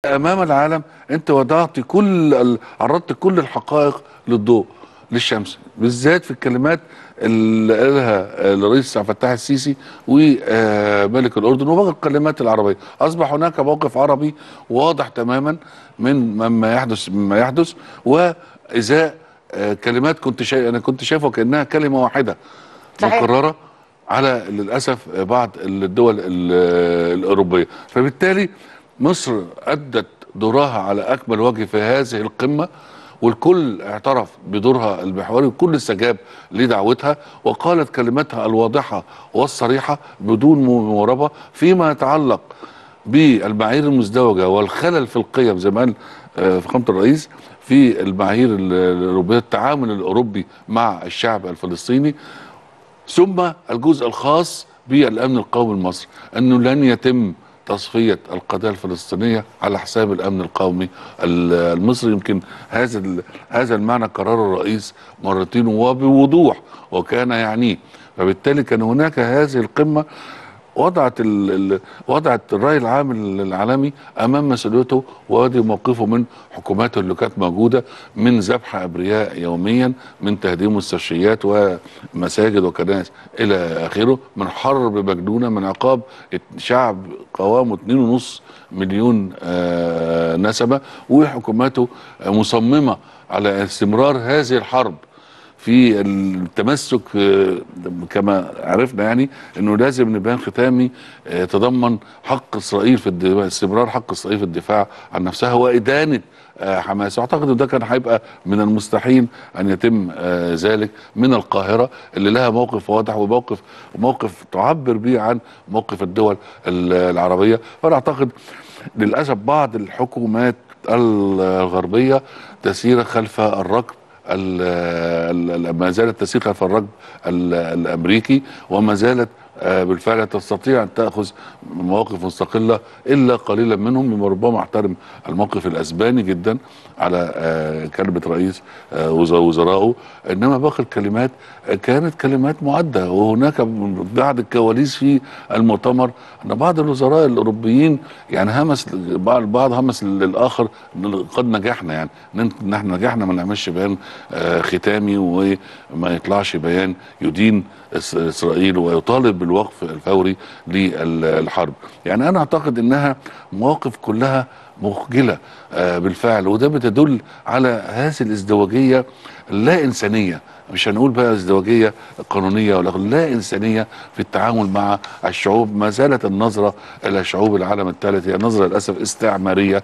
امام العالم انت وضعت كل ال- عرضت كل الحقائق للضوء للشمس بالذات في الكلمات اللي قالها الرئيس عبد الفتاح السيسي وملك الاردن وباقي الكلمات العربيه اصبح هناك موقف عربي واضح تماما من مما يحدث مما يحدث وازاء آه، كلمات كنت شايف انا كنت شايفه كانها كلمه واحده صحيح. مكرره على للاسف بعض الدول ال- الاوروبيه فبالتالي مصر ادت دورها على اكمل وجه في هذه القمه والكل اعترف بدورها المحوري والكل استجاب لدعوتها وقالت كلماتها الواضحه والصريحه بدون موربه فيما يتعلق بالمعايير المزدوجه والخلل في القيم زي ما قال آه، فخامه الرئيس في المعايير ال- الاوروبيه التعامل الاوروبي مع الشعب الفلسطيني ثم الجزء الخاص بالامن القومي المصري انه لن يتم تصفيه القضيه الفلسطينيه على حساب الامن القومي ال- المصري يمكن هذا ال- هذا المعنى قرره الرئيس مرتين وبوضوح وكان يعنيه فبالتالي كان هناك هذه القمه وضعت ال ال وضعت الراي العام العالمي امام مسؤوليته وادي موقفه من حكوماته اللي كانت موجوده من ذبح ابرياء يوميا من تهديم مستشفيات ومساجد وكنائس الى اخره من حرب مجنونه من عقاب شعب قوامه 2.5 مليون آه، نسمه وحكوماته مصممه على استمرار هذه الحرب في التمسك آه، كما عرفنا يعني انه لازم نبان ختامي آه، يتضمن حق اسرائيل في الدفاع استمرار حق اسرائيل في الدفاع عن نفسها وادانه آه، حماس اعتقد ان ده كان هيبقى من المستحيل ان يتم آه، ذلك من القاهره اللي لها موقف واضح وموقف موقف تعبر به عن موقف الدول ال- العربيه فانا اعتقد للاسف بعض الحكومات الغربيه تسير خلف الركب ال- ال- ما زالت تسير خلف الركب ال- الامريكي وما زالت آه، بالفعل تستطيع ان تاخذ مواقف مستقله الا قليلا منهم بما ربما احترم الموقف الاسباني جدا على آه، كلمه رئيس آه، وز- وزرائه انما باقي الكلمات آه، كانت كلمات معده وهناك بعد الكواليس في المؤتمر ان بعض الوزراء الاوروبيين يعني همس بعض البعض همس للاخر إن قد نجحنا يعني ان إن احنا نجحنا ما نعملش بيان آه، ختامي وما يطلعش بيان يدين إس- اسرائيل ويطالب بالوقف الفوري للحرب يعني انا اعتقد انها مواقف كلها مخجله آه، بالفعل وده بتدل على هذه الازدواجيه اللا انسانيه مش هنقول بقى ازدواجيه قانونيه ولا لا انسانيه في التعامل مع الشعوب ما زالت النظره الى شعوب العالم الثالث هي نظره للاسف استعماريه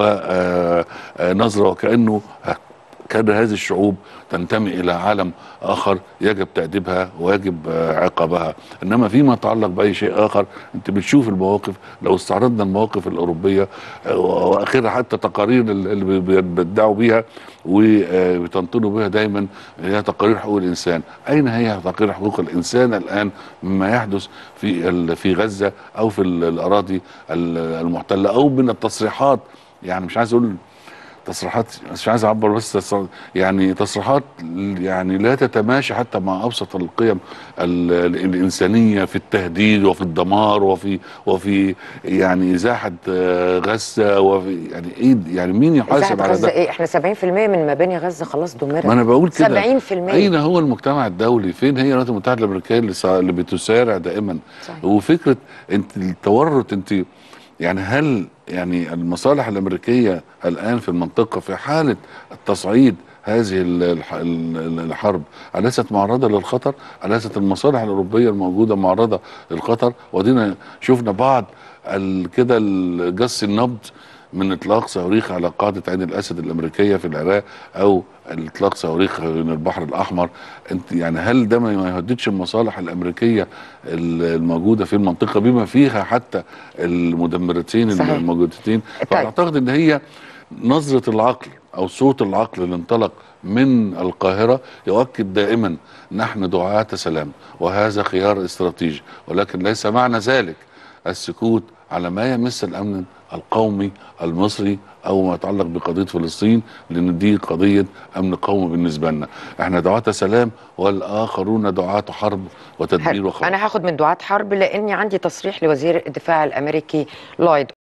ونظره وكانه كان هذه الشعوب تنتمي الى عالم اخر يجب تاديبها ويجب آه، عقابها انما فيما يتعلق باي شيء اخر انت بتشوف المواقف لو استعرضنا المواقف الاوروبيه آه، واخرها حتى تقارير اللي بي- بيدعوا بيها وبتنطلوا بها دايما هي تقارير حقوق الانسان اين هي تقارير حقوق الانسان الان مما يحدث في ال- في غزه او في ال- الاراضي ال- المحتله او من التصريحات يعني مش عايز اقول تصريحات مش عايز اعبر بس تصر- يعني تصريحات يعني لا تتماشى حتى مع ابسط القيم ال- ال- الانسانيه في التهديد وفي الدمار وفي وفي يعني ازاحه آه، غزه وفي يعني ايه يعني مين يحاسب مساحة على غزة ده؟ ايه احنا 70% من مباني غزة خلاص دمرت ما انا بقول كده 70% اين هو المجتمع الدولي؟ فين هي الولايات المتحده الامريكيه اللي, سا... اللي بتسارع دائما؟ صحيح. وفكره انت التورط انت يعني هل يعني المصالح الامريكيه الان في المنطقه في حاله التصعيد هذه ال- الح- ال- الحرب أليست معرضة للخطر؟ أليست المصالح الأوروبية الموجودة معرضة للخطر؟ ودينا شفنا بعض ال- كده ال- جس النبض من اطلاق صواريخ على قاعده عين الاسد الامريكيه في العراق او اطلاق صواريخ من البحر الاحمر انت يعني هل ده ما يهددش المصالح الامريكيه ال- الموجوده في المنطقه بما فيها حتى المدمرتين صحيح. الموجودتين طيب. فاعتقد ان هي نظره العقل او صوت العقل اللي انطلق من القاهره يؤكد دائما نحن دعاة سلام وهذا خيار استراتيجي ولكن ليس معنى ذلك السكوت على ما يمس الامن القومي المصري او ما يتعلق بقضيه فلسطين لان دي قضيه امن قومي بالنسبه لنا احنا دعاة سلام والاخرون دعاة حرب وتدمير حلو. وخراب انا هاخد من دعاة حرب لاني عندي تصريح لوزير الدفاع الامريكي لويد